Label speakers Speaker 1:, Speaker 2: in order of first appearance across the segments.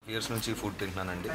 Speaker 1: Years నుంచి food తింటున్నానండి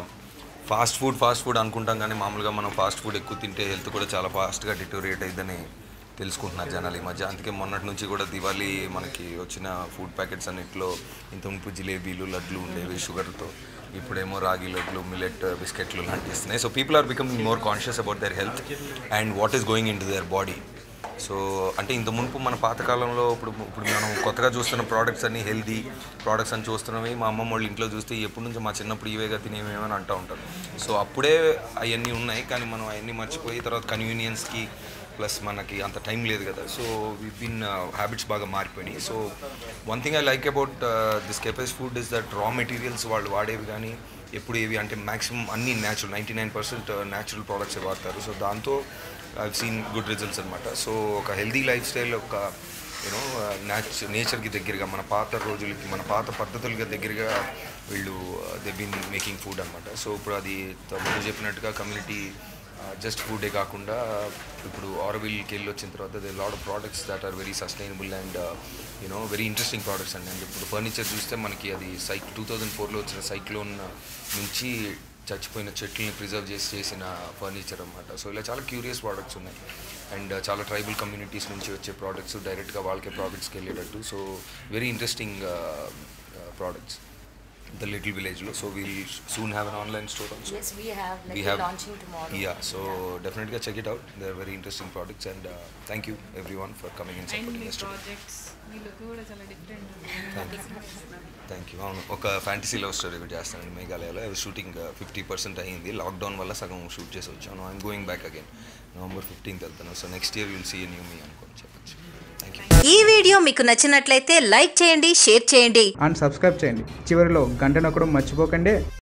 Speaker 1: fast food fast food అనుకుంటాం కానీ మామూలుగా మనం ఫాస్ట్ ఫుడ్ ఎక్కువ తింటే హెల్త్ కూడా చాలా ఫాస్ట్గా డిటోరియేట్ అయిందని తెలుసుకుంటున్నారు జనాలు ఈ మధ్య అందుకే మొన్నటి నుంచి కూడా దివాళీ మనకి వచ్చిన ఫుడ్ ప్యాకెట్స్ అన్నింటిలో ఇంత మునుపు జిలేబీలు లడ్లు ఉండేవి షుగర్తో ఇప్పుడేమో రాగి లడ్లు మిలెట్ బిస్కెట్లు లాంటివి ఇస్తున్నాయి so people are becoming more conscious about their health and what is going into their body so అంటే ఇంత మునుపు మన పాతకాలంలో ఇప్పుడు ఇప్పుడు మనం కొత్తగా చూస్తున్న ప్రోడక్ట్స్ అన్ని హెల్దీ ప్రోడక్ట్స్ అని చూస్తున్నవి మా అమ్మమ్మ వాళ్ళు ఇంట్లో చూస్తే ఎప్పటి నుంచో మా చిన్నప్పుడు ఇవేగా తినేవేమని అంటూ ఉంటారు సో అప్పుడే అవన్నీ ఉన్నాయి కానీ మనం అవన్నీ మర్చిపోయి తర్వాత కన్వీనియన్స్కి ప్లస్ మనకి అంత టైం లేదు కదా సో వి బిన్ హ్యాబిట్స్ బాగా మారిపోయినాయి so one thing I like about this cafes food is that raw materials వాళ్ళు వాడేవి కానీ ఎప్పుడు ఏవి అంటే మ్యాక్సిమం అన్ని natural ninety nine percent natural products వాడతారు సో దాంతో ఐ సీన్ గుడ్ రిజల్ట్స్ అనమాట సో ఒక హెల్దీ లైఫ్ స్టైల్ ఒక యూనో నేచ నేచర్కి దగ్గరగా మన పాత రోజులకి మన పాత పద్ధతులకి దగ్గరగా వీళ్ళు దే బీన్ మేకింగ్ ఫుడ్ అనమాట సో ఇప్పుడు అది ముందు చెప్పినట్టుగా కమ్యూనిటీ జస్ట్ ఫుడే కాకుండా ఇప్పుడు ఆరవిల్కి వెళ్ళి వచ్చిన తర్వాత they lot of products that are very sustainable and you know very interesting products అండి అండ్ ఇప్పుడు ఫర్నిచర్ చూస్తే మనకి అది సైక్ టూ థౌజండ్ ఫోర్లో వచ్చిన సైక్లోన్ నుంచి చచ్చిపోయిన చెట్లని ప్రిజర్వ్ చేసి చేసిన ఫర్నిచర్ అనమాట సో ఇలా చాలా క్యూరియస్ ప్రోడక్ట్స్ ఉన్నాయి అండ్ చాలా ట్రైబల్ కమ్యూనిటీస్ నుంచి వచ్చే ప్రోడక్ట్స్ డైరెక్ట్గా వాళ్ళకే ప్రాఫిట్స్కి వెళ్ళేటట్టు so very interesting products the little విలేజ్లో so we'll soon have an online store also
Speaker 2: Yes, we have like
Speaker 1: we
Speaker 2: we're
Speaker 1: have
Speaker 2: launching tomorrow.
Speaker 1: yeah so definitely check it out they're very interesting products and uh, thank you everyone for coming and
Speaker 3: and
Speaker 1: supporting
Speaker 3: మీ
Speaker 1: us today
Speaker 3: projects మీ look కూడా చాలా different
Speaker 1: thank you అవును ఒక fantasy love story ఒకటి చేస్తానండి మేఘాలయలో shooting fifty percent అయ్యింది లాక్డౌన్ వల్ల సగం షూట్ చేసి వచ్చాను I'm going back again November fifteenth వెళ్తాను so next year will see new మీ అనుకోని చెప్పచ్చు థ్యాంక్ యూ
Speaker 4: ఈ వీడియో మీకు నచ్చినట్లయితే లైక్ చేయండి షేర్ చేయండి
Speaker 5: అండ్ సబ్స్క్రైబ్ చేయండి చివరిలో గంట నొక్కడం మర్చిపోకండి